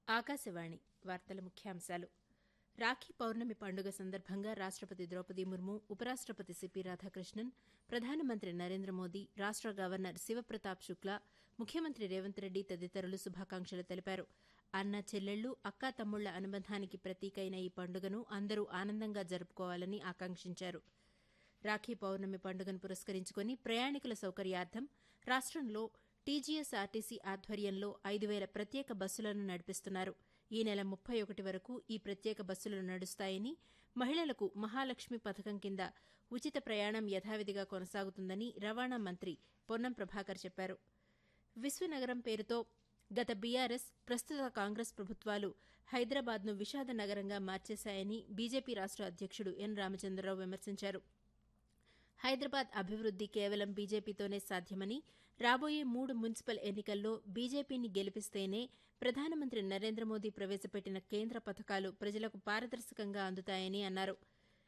ఆకాశవాణి వార్తల ముఖ్యాంశాలు రాఖీ పౌర్ణమి పండుగ సందర్భంగా రాష్టపతి ద్రౌపది ముర్ము ఉపరాష్టపతి సిపి రాధాకృష్ణన్ ప్రధానమంత్రి నరేంద్ర మోదీ రాష్ట గవర్నర్ శివప్రతాప్ శుక్లా ముఖ్యమంత్రి రేవంత్ రెడ్డి తదితరులు శుభాకాంక్షలు తెలిపారు అన్న చెల్లెళ్లు అక్కా తమ్ముళ్ల అనుబంధానికి ప్రతీకైన ఈ పండుగను అందరూ ఆనందంగా జరుపుకోవాలని ఆకాంక్షించారు రాఖీ పౌర్ణమి పండుగను పురస్కరించుకుని ప్రయాణికుల సౌకర్యార్థం రాష్టంలో టీజీఎస్ఆర్టీసీ ఆధ్వర్యంలో ఐదు వేల ప్రత్యేక బస్సులను నడిపిస్తున్నారు ఈ నెల ముప్పై ఒకటి వరకు ఈ ప్రత్యేక బస్సులు నడుస్తాయని మహిళలకు మహాలక్ష్మి పథకం కింద ఉచిత ప్రయాణం యథావిధిగా కొనసాగుతుందని రవాణా మంత్రి పొన్నం ప్రభాకర్ చెప్పారు విశ్వనగరం పేరుతో గత బీఆర్ఎస్ ప్రస్తుత కాంగ్రెస్ ప్రభుత్వాలు హైదరాబాద్ను విషాద నగరంగా మార్చేశాయని బీజేపీ రాష్ట అధ్యకుడు ఎన్ రామచంద్రరావు విమర్శించారు హైదరాబాద్ అభివృద్ది కేవలం బీజేపీతోనే సాధ్యమని రాబోయే మూడు మున్సిపల్ ఎన్నికల్లో బీజేపీని గెలిపిస్తేనే ప్రధానమంత్రి నరేంద్ర మోదీ ప్రవేశపెట్టిన కేంద్ర పథకాలు ప్రజలకు పారదర్శకంగా అందుతాయని అన్నారు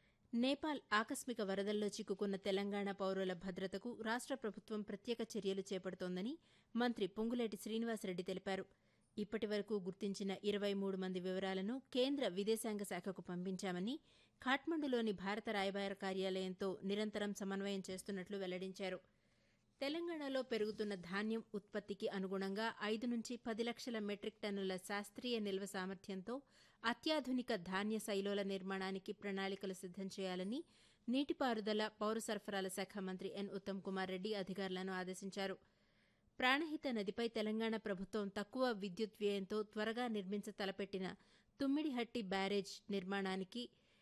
నేపాల్ ఆకస్మిక వరదల్లో చిక్కుకున్న తెలంగాణ పౌరుల భద్రతకు రాష్ట ప్రభుత్వం ప్రత్యేక చర్యలు చేపడుతోందని మంత్రి పొంగులేటి శ్రీనివాసరెడ్డి తెలిపారు ఇప్పటి వరకు గుర్తించిన ఇరవై మూడు మంది వివరాలను కేంద్ర విదేశాంగ శాఖకు పంపించామని ఖాట్మండులోని భారత రాయబార కార్యాలయంతో నిరంతరం సమన్వయం చేస్తున్నట్లు వెల్లడించారు తెలంగాణలో పెరుగుతున్న ధాన్యం ఉత్పత్తికి అనుగుణంగా ఐదు నుంచి పది లక్షల మెట్రిక్ టన్నుల శాస్త్రీయ నిల్వ సామర్థ్యంతో అత్యాధునిక ధాన్య శైలోల నిర్మాణానికి ప్రణాళికలు సిద్దం చేయాలని నీటిపారుదల పౌర సరఫరాల శాఖ మంత్రి ఎన్ ఉత్తమ్ కుమార్ రెడ్డి అధికారులను ఆదేశించారు ప్రాణహిత నదిపై తెలంగాణ ప్రభుత్వం తక్కువ విద్యుత్ వ్యయంతో త్వరగా నిర్మించ తలపెట్టిన తుమ్మిడిహట్టి బ్యారేజ్ నిర్మాణానికి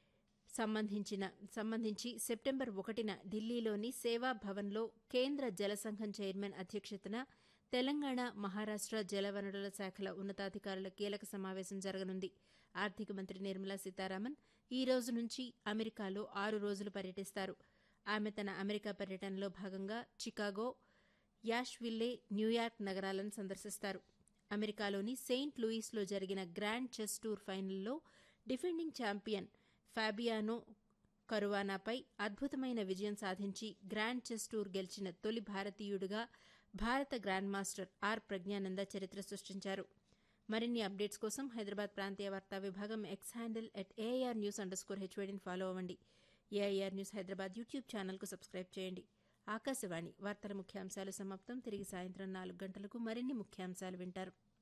సంబంధించిన సంబంధించి సెప్టెంబర్ ఒకటిన ఢిల్లీలోని సేవా భవన్లో కేంద్ర జలసంఘం చైర్మన్ అధ్యక్షతన తెలంగాణ మహారాష్ట జలవనరుల శాఖల ఉన్నతాధికారుల కీలక సమావేశం జరగనుంది ఆర్థిక మంత్రి నిర్మలా సీతారామన్ ఈ రోజు నుంచి అమెరికాలో ఆరు రోజులు పర్యటిస్తారు ఆమె తన అమెరికా పర్యటనలో భాగంగా చికాగో యాష్విల్లే న్యూయార్క్ నగరాలను సందర్శిస్తారు అమెరికాలోని సెయింట్ లూయిస్లో జరిగిన గ్రాండ్ చెస్ టూర్ ఫైనల్లో డిఫెండింగ్ ఛాంపియన్ ఫాబియానో కరువానాపై అద్భుతమైన విజయం సాధించి గ్రాండ్ చెస్ టూర్ గెలిచిన తొలి భారతీయుడిగా భారత గ్రాండ్ మాస్టర్ ఆర్ ప్రజ్ఞానంద చరిత్ర సృష్టించారు మరిన్ని అప్డేట్స్ కోసం హైదరాబాద్ ప్రాంతీయ వార్తా విభాగం X handle at AIR news underscore హెచ్వేడిని ఫాలో అవ్వండి ఏఐఆర్ న్యూస్ హైదరాబాద్ యూట్యూబ్ ఛానల్కు సబ్స్క్రైబ్ చేయండి ఆకాశవాణి వార్తల ముఖ్యాంశాలు సమాప్తం తిరిగి సాయంత్రం నాలుగు గంటలకు మరిన్ని ముఖ్యాంశాలు వింటారు